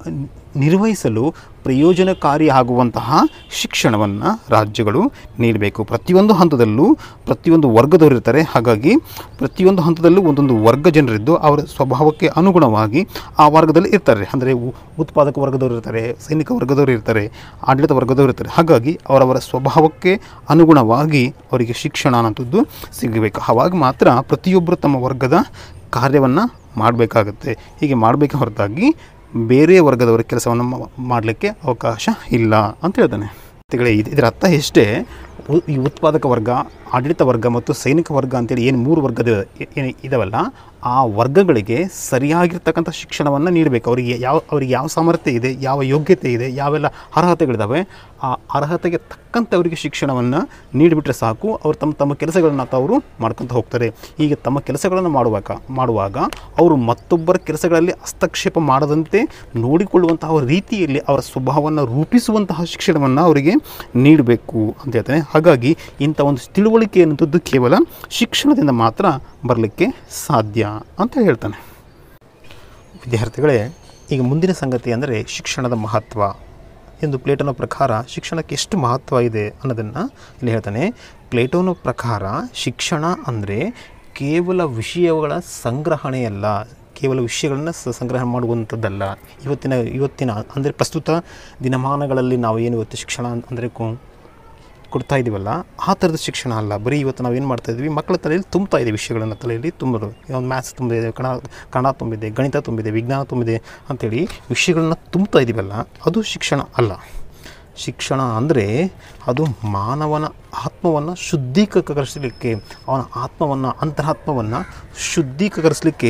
Speaker 1: ನಿರ್ವಹಿಸಲು ಪ್ರಯೋಜನಕಾರಿ ಆಗುವಂತಹ ಶಿಕ್ಷಣವನ್ನು ರಾಜ್ಯಗಳು ನೀಡಬೇಕು ಪ್ರತಿಯೊಂದು ಹಂತದಲ್ಲೂ ಪ್ರತಿಯೊಂದು ವರ್ಗದವರು ಇರ್ತಾರೆ ಹಾಗಾಗಿ ಪ್ರತಿಯೊಂದು ಹಂತದಲ್ಲೂ ಒಂದೊಂದು ವರ್ಗ ಜನರಿದ್ದು ಅವರ ಸ್ವಭಾವಕ್ಕೆ ಅನುಗುಣವಾಗಿ ಆ ವರ್ಗದಲ್ಲಿ ಇರ್ತಾರೆ ಅಂದರೆ ಉ- ಉತ್ಪಾದಕ ವರ್ಗದವರು ಇರ್ತಾರೆ ಸೈನಿಕ ವರ್ಗದವರು ಇರ್ತಾರೆ ಆಡಳಿತ ವರ್ಗದವರು ಇರ್ತಾರೆ ಹಾಗಾಗಿ ಅವರವರ ಸ್ವಭಾವಕ್ಕೆ ಅನುಗುಣವಾಗಿ ಅವರಿಗೆ ಶಿಕ್ಷಣ ಅನ್ನೋಂಥದ್ದು ಸಿಗಬೇಕು ಆವಾಗ ಮಾತ್ರ ಪ್ರತಿಯೊಬ್ಬರು ತಮ್ಮ ವರ್ಗದ ಕಾರ್ಯವನ್ನು ಮಾಡಬೇಕಾಗತ್ತೆ ಹೀಗೆ ಮಾಡಬೇಕೆ ಹೊರತಾಗಿ ಬೇರೆ ವರ್ಗದವರ ಕೆಲಸವನ್ನು ಮಾಡಲಿಕ್ಕೆ ಅವಕಾಶ ಇಲ್ಲ ಅಂತ ಹೇಳ್ತಾನೆ ವಿದ್ಯಾರ್ಥಿಗಳೇ, ಇದು ಇದರ ಅರ್ಥ ಎಷ್ಟೇ ಉ- ಈ ಉತ್ಪಾದಕ ವರ್ಗ ಆಡಳಿತ ವರ್ಗ ಮತ್ತು ಸೈನಿಕ ವರ್ಗ ಅಂತೇಳಿ ಏನು ಮೂರು ವರ್ಗದ ಏನು ಇದಾವಲ್ಲ ಆ ವರ್ಗಗಳಿಗೆ ಸರಿಯಾಗಿರ್ತಕ್ಕಂಥ ಶಿಕ್ಷಣವನ್ನು ನೀಡಬೇಕು ಅವರಿಗೆ ಯಾವ ಅವರಿಗೆ ಯಾವ ಸಾಮರ್ಥ್ಯ ಇದೆ ಯಾವ ಯೋಗ್ಯತೆ ಇದೆ ಯಾವೆಲ್ಲ ಅರ್ಹತೆಗಳಿದ್ದಾವೆ ಆ ಅರ್ಹತೆಗೆ ತಕ್ಕಂತೆ ಅವರಿಗೆ ಶಿಕ್ಷಣವನ್ನು ನೀಡಿಬಿಟ್ರೆ ಸಾಕು ಅವರು ತಮ್ಮ ತಮ್ಮ ಕೆಲಸಗಳನ್ನು ಅವರು ಮಾಡ್ಕೊತ ಹೋಗ್ತಾರೆ ಹೀಗೆ ತಮ್ಮ ಕೆಲಸಗಳನ್ನು ಮಾಡುವಾಗ ಮಾಡುವಾಗ ಅವರು ಮತ್ತೊಬ್ಬರ ಕೆಲಸಗಳಲ್ಲಿ ಹಸ್ತಕ್ಷೇಪ ಮಾಡದಂತೆ ನೋಡಿಕೊಳ್ಳುವಂತಹ ರೀತಿಯಲ್ಲಿ ಅವರ ಸ್ವಭಾವವನ್ನು ರೂಪಿಸುವಂತಹ ಶಿಕ್ಷಣವನ್ನು ಅವರಿಗೆ ನೀಡಬೇಕು ಅಂತ ಹೇಳ್ತಾನೆ ಹಾಗಾಗಿ ಇಂಥ ಒಂದು ತಿಳುವಳಿಕೆ ಅನ್ನೋದು ಕೇವಲ ಶಿಕ್ಷಣದಿಂದ ಮಾತ್ರ ಬರಲಿಕ್ಕೆ ಸಾಧ್ಯ ಅಂತ ಹೇಳ್ತಾನೆ ವಿದ್ಯಾರ್ಥಿಗಳೇ ಈಗ ಮುಂದಿನ ಸಂಗತಿ ಅಂದರೆ ಶಿಕ್ಷಣದ ಮಹತ್ವ ಎಂದು ಪ್ಲೇಟೋನ ಪ್ರಕಾರ ಶಿಕ್ಷಣಕ್ಕೆ ಎಷ್ಟು ಮಹತ್ವ ಇದೆ ಅನ್ನೋದನ್ನು ಇಲ್ಲಿ ಹೇಳ್ತಾನೆ ಪ್ಲೇಟೋನ ಪ್ರಕಾರ ಶಿಕ್ಷಣ ಅಂದರೆ ಕೇವಲ ವಿಷಯಗಳ ಸಂಗ್ರಹಣೆಯಲ್ಲ ಕೇವಲ ವಿಷಯಗಳನ್ನ ಸ- ಸಂಗ್ರಹ ಮಾಡುವಂಥದ್ದಲ್ಲ ಇವತ್ತಿನ ಇವತ್ತಿನ ಅಂದರೆ ಪ್ರಸ್ತುತ ದಿನಮಾನಗಳಲ್ಲಿ ನಾವು ಏನು ಇವತ್ತು ಶಿಕ್ಷಣ ಅಂದರೆ ಕೊಡ್ತಾ ಇದ್ದೀವಲ್ಲ ಆ ಥರದ ಶಿಕ್ಷಣ ಅಲ್ಲ ಬರೀ ಇವತ್ತು ನಾವು ಏನು ಮಾಡ್ತಾ ಇದ್ವಿ ಮಕ್ಕಳ ತಲೆಯಲ್ಲಿ ತುಂಬ್ತಾ ಇದೆ ವಿಷಯಗಳನ್ನು ತಲೆಯಲ್ಲಿ ತುಂಬೋದು ಒಂದು ಮ್ಯಾಥ್ಸ್ ತುಂಬಿದೆ ಕನ್ನಡ ಕನ್ನಡ ತುಂಬಿದೆ ಗಣಿತ ತುಂಬಿದೆ ವಿಜ್ಞಾನ ತುಂಬಿದೆ ಅಂಥೇಳಿ ವಿಷಯಗಳನ್ನ ತುಂಬ್ತಾ ಇದ್ದೀವಲ್ಲ ಅದು ಶಿಕ್ಷಣ ಅಲ್ಲ ಶಿಕ್ಷಣ ಅಂದರೆ ಅದು ಮಾನವನ ಆತ್ಮವನ್ನು ಶುದ್ಧೀಕರಿಸಲಿಕ್ಕೆ ಅವನ ಆತ್ಮವನ್ನು ಅಂತರಾತ್ಮವನ್ನು ಶುದ್ಧೀಕರಿಸಲಿಕ್ಕೆ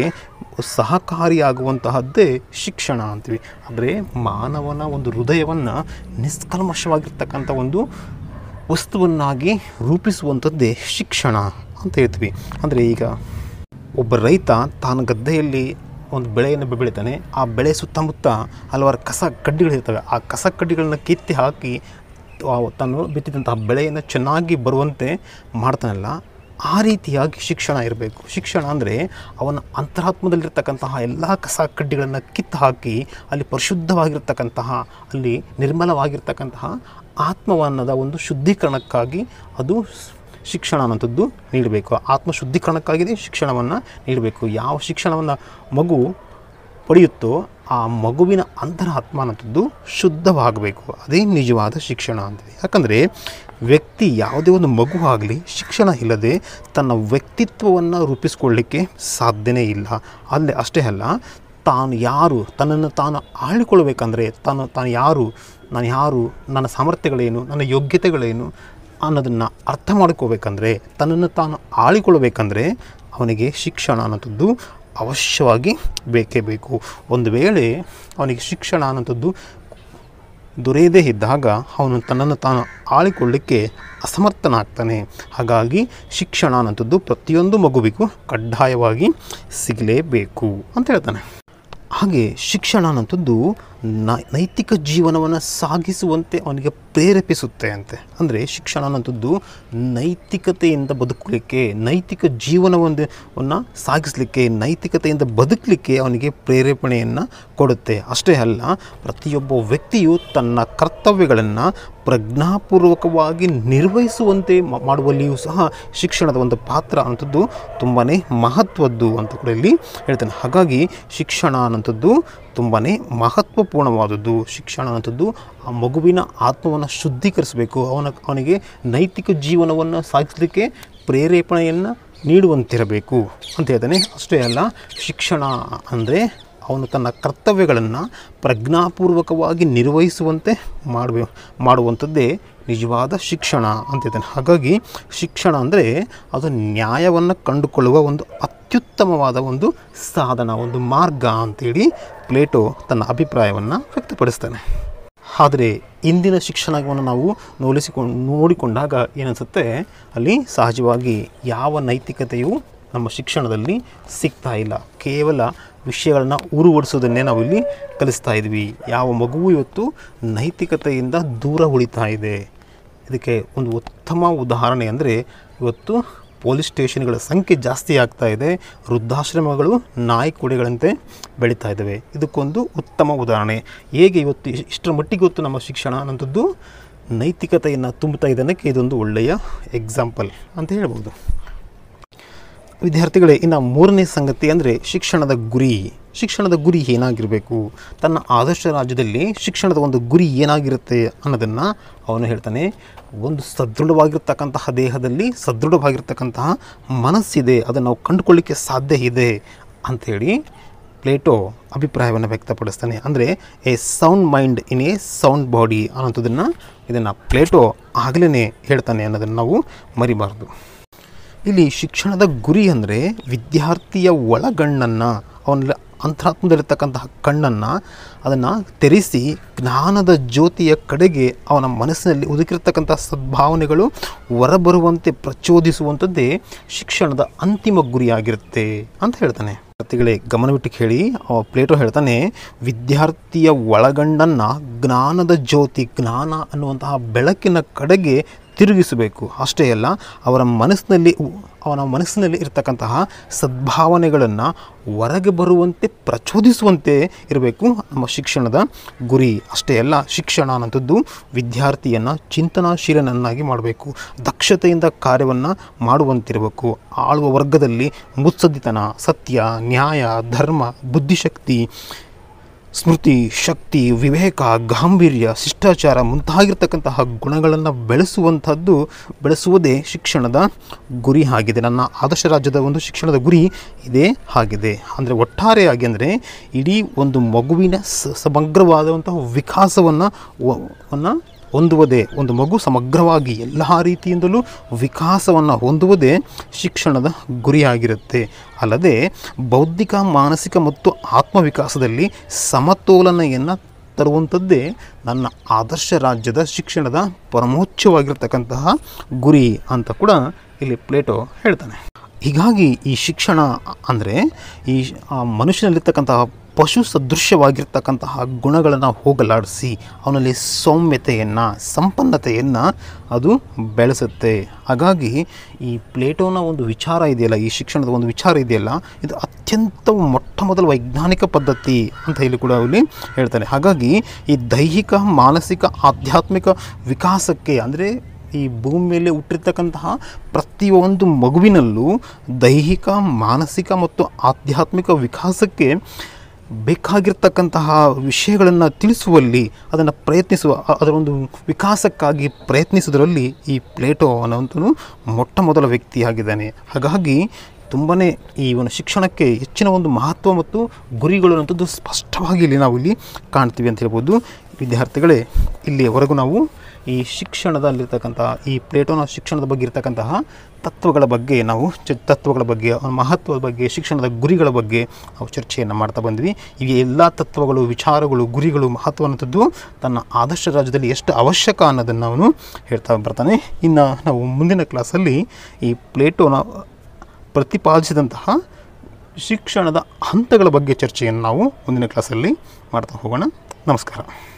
Speaker 1: ಸಹಕಾರಿಯಾಗುವಂತಹದ್ದೇ ಶಿಕ್ಷಣ ಅಂತೀವಿ ಅಂದರೆ ಮಾನವನ ಒಂದು ಹೃದಯವನ್ನು ನಿಷ್ಕಲ್ಮಶವಾಗಿರ್ತಕ್ಕಂಥ ಒಂದು ವಸ್ತುವನ್ನಾಗಿ ರೂಪಿಸುವಂಥದ್ದೇ ಶಿಕ್ಷಣ ಅಂತ ಹೇಳ್ತೀವಿ ಅಂದರೆ ಈಗ ಒಬ್ಬ ರೈತ ತಾನು ಗದ್ದೆಯಲ್ಲಿ ಒಂದು ಬೆಳೆಯನ್ನು ಬೆ- ಬೆಳಿತಾನೆ ಆ ಬೆಳೆ ಸುತ್ತಮುತ್ತ ಹಲವಾರು ಕಸ ಕಡ್ಡಿಗಳಿರ್ತವೆ ಆ ಕಸ ಕಡ್ಡಿಗಳನ್ನ ಕಿತ್ತಿ ಹಾಕಿ ಆ ತಾನು ಬಿತ್ತಿದಂತಹ ಬೆಳೆಯನ್ನು ಚೆನ್ನಾಗಿ ಬರುವಂತೆ ಮಾಡ್ತಾನಲ್ಲ ಆ ರೀತಿಯಾಗಿ ಶಿಕ್ಷಣ ಇರಬೇಕು ಶಿಕ್ಷಣ ಅಂದರೆ ಅವನ ಅಂತರಾತ್ಮದಲ್ಲಿರ್ತಕ್ಕಂತಹ ಎಲ್ಲ ಕಸ ಕಡ್ಡಿಗಳನ್ನು ಕಿತ್ತು ಹಾಕಿ ಅಲ್ಲಿ ಪರಿಶುದ್ಧವಾಗಿರ್ತಕ್ಕಂತಹ ಅಲ್ಲಿ ನಿರ್ಮಲವಾಗಿರ್ತಕ್ಕಂತಹ ಆತ್ಮವನ್ನದ ಒಂದು ಶುದ್ಧೀಕರಣಕ್ಕಾಗಿ ಅದು ಸ್- ಶಿಕ್ಷಣ ಅನ್ನೋಂಥದ್ದು ನೀಡಬೇಕು ಆತ್ಮ ಶುದ್ಧೀಕರಣಕ್ಕಾಗಿದೆ ಶಿಕ್ಷಣವನ್ನು ನೀಡಬೇಕು ಯಾವ ಶಿಕ್ಷಣವನ್ನು ಮಗು ಪಡೆಯುತ್ತೋ ಆ ಮಗುವಿನ ಅಂತರಾತ್ಮ ಅನ್ನೋಂಥದ್ದು ಶುದ್ಧವಾಗಬೇಕು ಅದೇ ನಿಜವಾದ ಶಿಕ್ಷಣ ಅಂತೀವಿ ಯಾಕಂದರೆ ವ್ಯಕ್ತಿ ಯಾವುದೇ ಒಂದು ಮಗು ಆಗಲಿ ಶಿಕ್ಷಣ ಇಲ್ಲದೆ ತನ್ನ ವ್ಯಕ್ತಿತ್ವವನ್ನು ರೂಪಿಸ್ಕೊಳ್ಳಿಕ್ಕೆ ಸಾಧ್ಯನೇ ಇಲ್ಲ ಅಲ್ಲೇ ಅಷ್ಟೇ ಅಲ್ಲ ತಾನು ಯಾರು ತನ್ನನ್ನು ತಾನು ಆಳಿಕೊಳ್ಬೇಕಂದ್ರೆ ತಾನು ತಾನು ಯಾರು ನಾನು ಯಾರು ನನ್ನ ಸಾಮರ್ಥ್ಯಗಳೇನು ನನ್ನ ಯೋಗ್ಯತೆಗಳೇನು ಅನ್ನೋದನ್ನು ಅರ್ಥ ಮಾಡ್ಕೋಬೇಕಂದ್ರೆ ತನ್ನನ್ನು ತಾನು ಆಳಿಕೊಳ್ಬೇಕಂದ್ರೆ ಅವನಿಗೆ ಶಿಕ್ಷಣ ಅನ್ನೋಂಥದ್ದು ಅವಶ್ಯವಾಗಿ ಬೇಕೇ ಬೇಕು ಒಂದು ವೇಳೆ ಅವನಿಗೆ ಶಿಕ್ಷಣ ಅನ್ನೋಂಥದ್ದು ದೊರೆಯದೇ ಇದ್ದಾಗ ಅವನು ತನ್ನನ್ನು ತಾನು ಆಳಿಕೊಳ್ಳಿಕ್ಕೆ ಅಸಮರ್ಥನಾಗ್ತಾನೆ ಹಾಗಾಗಿ ಶಿಕ್ಷಣ ಅನ್ನೋಂಥದ್ದು ಪ್ರತಿಯೊಂದು ಮಗುವಿಗೂ ಕಡ್ಡಾಯವಾಗಿ ಸಿಗಲೇಬೇಕು ಅಂತ ಹೇಳ್ತಾನೆ ಹಾಗೆ ಶಿಕ್ಷಣ ಅನ್ನೋಂಥದ್ದು ನ- ನೈತಿಕ ಜೀವನವನ್ನು ಸಾಗಿಸುವಂತೆ ಅವನಿಗೆ ಪ್ರೇರೇಪಿಸುತ್ತೆ ಅಂತೆ ಅಂದರೆ ಶಿಕ್ಷಣ ಅನ್ನೋಂಥದ್ದು ನೈತಿಕತೆಯಿಂದ ಬದುಕಲಿಕ್ಕೆ ನೈತಿಕ ಜೀವನವೊಂದು ವನ್ನು ಸಾಗಿಸಲಿಕ್ಕೆ ನೈತಿಕತೆಯಿಂದ ಬದುಕಲಿಕ್ಕೆ ಅವನಿಗೆ ಪ್ರೇರೇಪಣೆಯನ್ನು ಕೊಡುತ್ತೆ ಅಷ್ಟೇ ಅಲ್ಲ ಪ್ರತಿಯೊಬ್ಬ ವ್ಯಕ್ತಿಯು ತನ್ನ ಕರ್ತವ್ಯಗಳನ್ನು ಪ್ರಜ್ಞಾಪೂರ್ವಕವಾಗಿ ನಿರ್ವಹಿಸುವಂತೆ ಮ- ಮಾಡುವಲ್ಲಿಯೂ ಸಹ ಶಿಕ್ಷಣದ ಒಂದು ಪಾತ್ರ ಅನ್ನೋಂಥದ್ದು ತುಂಬಾ ಮಹತ್ವದ್ದು ಅಂತ ಕೂಡ ಇಲ್ಲಿ ಹೇಳ್ತಾನೆ ಹಾಗಾಗಿ ಶಿಕ್ಷಣ ಅನ್ನೋಂಥದ್ದು ತುಂಬಾ ಮಹತ್ವಪೂರ್ಣವಾದದ್ದು ಶಿಕ್ಷಣ ಅನ್ನೋಂಥದ್ದು ಆ ಮಗುವಿನ ಆತ್ಮವನ್ನು ಶುದ್ಧೀಕರಿಸಬೇಕು ಅವನ ಅವನಿಗೆ ನೈತಿಕ ಜೀವನವನ್ನು ಸಾಗಿಸಲಿಕ್ಕೆ ಪ್ರೇರೇಪಣೆಯನ್ನು ನೀಡುವಂತಿರಬೇಕು ಅಂತ ಹೇಳ್ತಾನೆ ಅಷ್ಟೇ ಅಲ್ಲ ಶಿಕ್ಷಣ ಅಂದರೆ ಅವನು ತನ್ನ ಕರ್ತವ್ಯಗಳನ್ನು ಪ್ರಜ್ಞಾಪೂರ್ವಕವಾಗಿ ನಿರ್ವಹಿಸುವಂತೆ ಮಾಡಬೇ ಮಾಡುವಂಥದ್ದೇ ನಿಜವಾದ ಶಿಕ್ಷಣ ಅಂತ ಹೇಳ್ತಾನೆ ಹಾಗಾಗಿ ಶಿಕ್ಷಣ ಅಂದರೆ ಅದು ನ್ಯಾಯವನ್ನು ಕಂಡುಕೊಳ್ಳುವ ಒಂದು ಅತ್ಯುತ್ತಮವಾದ ಒಂದು ಸಾಧನ ಒಂದು ಮಾರ್ಗ ಅಂತೇಳಿ ಪ್ಲೇಟೋ ತನ್ನ ಅಭಿಪ್ರಾಯವನ್ನು ವ್ಯಕ್ತಪಡಿಸ್ತಾನೆ ಆದರೆ ಇಂದಿನ ಶಿಕ್ಷಣವನ್ನು ನಾವು ನೋಲಿಸಿಕೊಂಡು ನೋಡಿಕೊಂಡಾಗ ಏನನ್ಸುತ್ತೆ ಅಲ್ಲಿ ಸಹಜವಾಗಿ ಯಾವ ನೈತಿಕತೆಯು ನಮ್ಮ ಶಿಕ್ಷಣದಲ್ಲಿ ಸಿಗ್ತಾ ಇಲ್ಲ ಕೇವಲ ವಿಷಯಗಳನ್ನ ಉರುವಡಿಸೋದನ್ನೇ ನಾವು ಇಲ್ಲಿ ಕಲಿಸ್ತಾ ಇದ್ವಿ ಯಾವ ಮಗುವು ಇವತ್ತು ನೈತಿಕತೆಯಿಂದ ದೂರ ಉಳಿತಾ ಇದೆ ಇದಕ್ಕೆ ಒಂದು ಉತ್ತಮ ಉದಾಹರಣೆ ಅಂದರೆ ಇವತ್ತು ಪೊಲೀಸ್ ಸ್ಟೇಷನ್ಗಳ ಸಂಖ್ಯೆ ಜಾಸ್ತಿ ಆಗ್ತಾ ಇದೆ ವೃದ್ಧಾಶ್ರಮಗಳು ನಾಯಿ ಕುಡಿಗಳಂತೆ ಬೆಳೀತಾ ಇದ್ದಾವೆ ಇದಕ್ಕೊಂದು ಉತ್ತಮ ಉದಾಹರಣೆ ಹೇಗೆ ಇವತ್ತು ಇಶ್- ಇಷ್ಟರ ಮಟ್ಟಿಗೆ ಇವತ್ತು ನಮ್ಮ ಶಿಕ್ಷಣ ಅನ್ನೋಂಥದ್ದು ನೈತಿಕತೆಯನ್ನು ತುಂಬುತ್ತಾ ಇದೆ ಅನ್ನೋಕ್ಕೆ ಇದೊಂದು ಒಳ್ಳೆಯ ಎಕ್ಸಾಂಪಲ್ ಅಂತ ಹೇಳ್ಬೋದು ವಿದ್ಯಾರ್ಥಿಗಳೇ ಇನ್ನು ಮೂರನೇ ಸಂಗತಿ ಅಂದರೆ ಶಿಕ್ಷಣದ ಗುರಿ ಶಿಕ್ಷಣದ ಗುರಿ ಏನಾಗಿರಬೇಕು ತನ್ನ ಆದರ್ಶ ರಾಜ್ಯದಲ್ಲಿ ಶಿಕ್ಷಣದ ಒಂದು ಗುರಿ ಏನಾಗಿರುತ್ತೆ ಅನ್ನೋದನ್ನು ಅವನು ಹೇಳ್ತಾನೆ ಒಂದು ಸದೃಢವಾಗಿರ್ತಕ್ಕಂತಹ ದೇಹದಲ್ಲಿ ಸದೃಢವಾಗಿರ್ತಕ್ಕಂತಹ ಮನಸ್ಸಿದೆ ಅದನ್ನು ನಾವು ಕಂಡುಕೊಳ್ಳಿಕ್ಕೆ ಸಾಧ್ಯ ಇದೆ ಅಂಥೇಳಿ ಪ್ಲೇಟೋ ಅಭಿಪ್ರಾಯವನ್ನು ವ್ಯಕ್ತಪಡಿಸ್ತಾನೆ ಅಂದರೆ a sound mind in a sound body ಅನ್ನೋಂಥದ್ದನ್ನು ಇದನ್ನು ಪ್ಲೇಟೋ ಆಗಲೇ ಹೇಳ್ತಾನೆ ಅನ್ನೋದನ್ನು ನಾವು ಮರಿಬಾರ್ದು ಇಲ್ಲಿ ಶಿಕ್ಷಣದ ಗುರಿ ಅಂದರೆ ವಿದ್ಯಾರ್ಥಿಯ ಒಳಗಣ್ಣನ್ನು ಅವನ ಅಂತರಾತ್ಮದಲ್ಲಿರ್ತಕ್ಕಂತಹ ಕಣ್ಣನ್ನು ಅದನ್ನು ತೆರೆಸಿ ಜ್ಞಾನದ ಜ್ಯೋತಿಯ ಕಡೆಗೆ ಅವನ ಮನಸ್ಸಿನಲ್ಲಿ ಉದುಕಿರ್ತಕ್ಕಂಥ ಸದ್ಭಾವನೆಗಳು ಹೊರಬರುವಂತೆ ಪ್ರಚೋದಿಸುವಂಥದ್ದೇ ಶಿಕ್ಷಣದ ಅಂತಿಮ ಗುರಿಯಾಗಿರುತ್ತೆ ಅಂತ ಹೇಳ್ತಾನೆ ವಿದ್ಯಾರ್ಥಿಗಳೇ ಗಮನವಿಟ್ಟು ಕೇಳಿ ಅವ ಪ್ಲೇಟೋ ಹೇಳ್ತಾನೆ ವಿದ್ಯಾರ್ಥಿಯ ಒಳಗಣ್ಣನ್ನು ಜ್ಞಾನದ ಜ್ಯೋತಿ ಜ್ಞಾನ ಅನ್ನುವಂತಹ ಬೆಳಕಿನ ಕಡೆಗೆ ತಿರುಗಿಸಬೇಕು ಅಷ್ಟೇ ಅಲ್ಲ ಅವರ ಮನಸ್ಸಿನಲ್ಲಿ ಅವನ ಮನಸ್ಸಿನಲ್ಲಿ ಇರತಕ್ಕಂತಹ ಸದ್ಭಾವನೆಗಳನ್ನು ಹೊರಗೆ ಬರುವಂತೆ ಪ್ರಚೋದಿಸುವಂತೆ ಇರಬೇಕು ನಮ್ಮ ಶಿಕ್ಷಣದ ಗುರಿ ಅಷ್ಟೇ ಅಲ್ಲ ಶಿಕ್ಷಣ ಅನ್ನೋಂಥದ್ದು ವಿದ್ಯಾರ್ಥಿಯನ್ನು ಚಿಂತನಾಶೀಲನನ್ನಾಗಿ ಮಾಡಬೇಕು ದಕ್ಷತೆಯಿಂದ ಕಾರ್ಯವನ್ನು ಮಾಡುವಂತಿರಬೇಕು ಆಳುವ ವರ್ಗದಲ್ಲಿ ಮುತ್ಸದ್ದಿತನ ಸತ್ಯ ನ್ಯಾಯ ಧರ್ಮ ಬುದ್ಧಿಶಕ್ತಿ ಸ್ಮೃತಿ ಶಕ್ತಿ ವಿವೇಕ ಗಾಂಭೀರ್ಯ ಶಿಷ್ಟಾಚಾರ ಮುಂತಾಗಿರ್ತಕ್ಕಂತಹ ಗುಣಗಳನ್ನು ಬೆಳೆಸುವಂಥದ್ದು ಬೆಳೆಸುವುದೇ ಶಿಕ್ಷಣದ ಗುರಿ ಆಗಿದೆ ನನ್ನ ಆದರ್ಶ ರಾಜ್ಯದ ಒಂದು ಶಿಕ್ಷಣದ ಗುರಿ ಇದೇ ಆಗಿದೆ ಅಂದರೆ ಒಟ್ಟಾರೆಯಾಗಿ ಅಂದರೆ ಇಡೀ ಒಂದು ಮಗುವಿನ ಸ ಸಮಗ್ರವಾದಂತಹ ವಿಕಾಸವನ್ನು ವನ್ನು ಹೊಂದುವುದೇ ಒಂದು ಮಗು ಸಮಗ್ರವಾಗಿ ಎಲ್ಲ ರೀತಿಯಿಂದಲೂ ವಿಕಾಸವನ್ನು ಹೊಂದುವುದೇ ಶಿಕ್ಷಣದ ಗುರಿಯಾಗಿರುತ್ತೆ ಅಲ್ಲದೆ ಬೌದ್ಧಿಕ ಮಾನಸಿಕ ಮತ್ತು ಆತ್ಮವಿಕಾಸದಲ್ಲಿ ಸಮತೋಲನೆಯನ್ನು ತರುವಂಥದ್ದೇ ನನ್ನ ಆದರ್ಶ ರಾಜ್ಯದ ಶಿಕ್ಷಣದ ಪರಮೋಚ್ಚವಾಗಿರ್ತಕ್ಕಂತಹ ಗುರಿ ಅಂತ ಕೂಡ ಇಲ್ಲಿ ಪ್ಲೇಟೋ ಹೇಳ್ತಾನೆ ಹೀಗಾಗಿ ಈ ಶಿಕ್ಷಣ ಅಂದರೆ ಈ ಆ ಮನುಷ್ಯನಲ್ಲಿರ್ತಕ್ಕಂತಹ ಪಶು ಸದೃಶ್ಯವಾಗಿರ್ತಕ್ಕಂತಹ ಗುಣಗಳನ್ನು ಹೋಗಲಾಡಿಸಿ ಅವನಲ್ಲಿ ಸೌಮ್ಯತೆಯನ್ನು ಸಂಪನ್ನತೆಯನ್ನು ಅದು ಬೆಳೆಸುತ್ತೆ ಹಾಗಾಗಿ ಈ ಪ್ಲೇಟೋನ ಒಂದು ವಿಚಾರ ಇದೆಯಲ್ಲ ಈ ಶಿಕ್ಷಣದ ಒಂದು ವಿಚಾರ ಇದೆಯಲ್ಲ ಇದು ಅತ್ಯಂತ ಮೊಟ್ಟ ಮೊದಲ ವೈಜ್ಞಾನಿಕ ಪದ್ಧತಿ ಅಂತ ಹೇಳಿ ಕೂಡ ಅಲ್ಲಿ ಹೇಳ್ತಾನೆ ಹಾಗಾಗಿ ಈ ದೈಹಿಕ ಮಾನಸಿಕ ಆಧ್ಯಾತ್ಮಿಕ ವಿಕಾಸಕ್ಕೆ ಅಂದರೆ ಈ ಭೂಮಿ ಮೇಲೆ ಹುಟ್ಟಿರ್ತಕ್ಕಂತಹ ಪ್ರತಿಯೊಂದು ಮಗುವಿನಲ್ಲೂ ದೈಹಿಕ ಮಾನಸಿಕ ಮತ್ತು ಆಧ್ಯಾತ್ಮಿಕ ವಿಕಾಸಕ್ಕೆ ಬೇಕಾಗಿರ್ತಕ್ಕಂತಹ ವಿಷಯಗಳನ್ನು ತಿಳಿಸುವಲ್ಲಿ ಅದನ್ನು ಪ್ರಯತ್ನಿಸುವ ಅ- ಅದರ ಒಂದು ವಿಕಾಸಕ್ಕಾಗಿ ಪ್ರಯತ್ನಿಸುವುದರಲ್ಲಿ ಈ ಪ್ಲೇಟೋ ಅನ್ನೋಂಥನು ಮೊಟ್ಟ ಮೊದಲ ವ್ಯಕ್ತಿಯಾಗಿದ್ದಾನೆ ಹಾಗಾಗಿ ತುಂಬಾ ಈ ಒಂದು ಶಿಕ್ಷಣಕ್ಕೆ ಹೆಚ್ಚಿನ ಒಂದು ಮಹತ್ವ ಮತ್ತು ಗುರಿಗಳು ಅನ್ನೋಂಥದ್ದು ಸ್ಪಷ್ಟವಾಗಿ ಇಲ್ಲಿ ನಾವು ಇಲ್ಲಿ ಕಾಣ್ತೀವಿ ಅಂತ ಹೇಳ್ಬೋದು ವಿದ್ಯಾರ್ಥಿಗಳೇ ಇಲ್ಲಿಯವರೆಗೂ ನಾವು ಈ ಶಿಕ್ಷಣದಲ್ಲಿರ್ತಕ್ಕಂತಹ ಈ ಪ್ಲೇಟೋನ ಶಿಕ್ಷಣದ ಬಗ್ಗೆ ಇರತಕ್ಕಂತಹ ತತ್ವಗಳ ಬಗ್ಗೆ ನಾವು ಚ ತತ್ವಗಳ ಬಗ್ಗೆ ಅವನ ಮಹತ್ವದ ಬಗ್ಗೆ ಶಿಕ್ಷಣದ ಗುರಿಗಳ ಬಗ್ಗೆ ನಾವು ಚರ್ಚೆಯನ್ನು ಮಾಡ್ತಾ ಬಂದ್ವಿ ಈ ಎಲ್ಲ ತತ್ವಗಳು ವಿಚಾರಗಳು ಗುರಿಗಳು ಮಹತ್ವ ಅನ್ನೋಂಥದ್ದು ತನ್ನ ಆದರ್ಶ ರಾಜ್ಯದಲ್ಲಿ ಎಷ್ಟು ಅವಶ್ಯಕ ಅನ್ನೋದನ್ನು ಅವನು ಹೇಳ್ತಾ ಬರ್ತಾನೆ ಇನ್ನು ನಾವು ಮುಂದಿನ ಕ್ಲಾಸಲ್ಲಿ ಈ ಪ್ಲೇಟೋನ ಪ್ರತಿಪಾದಿಸಿದಂತಹ ಶಿಕ್ಷಣದ ಹಂತಗಳ ಬಗ್ಗೆ ಚರ್ಚೆಯನ್ನು ನಾವು ಮುಂದಿನ ಕ್ಲಾಸಲ್ಲಿ ಮಾಡ್ತಾ ಹೋಗೋಣ ನಮಸ್ಕಾರ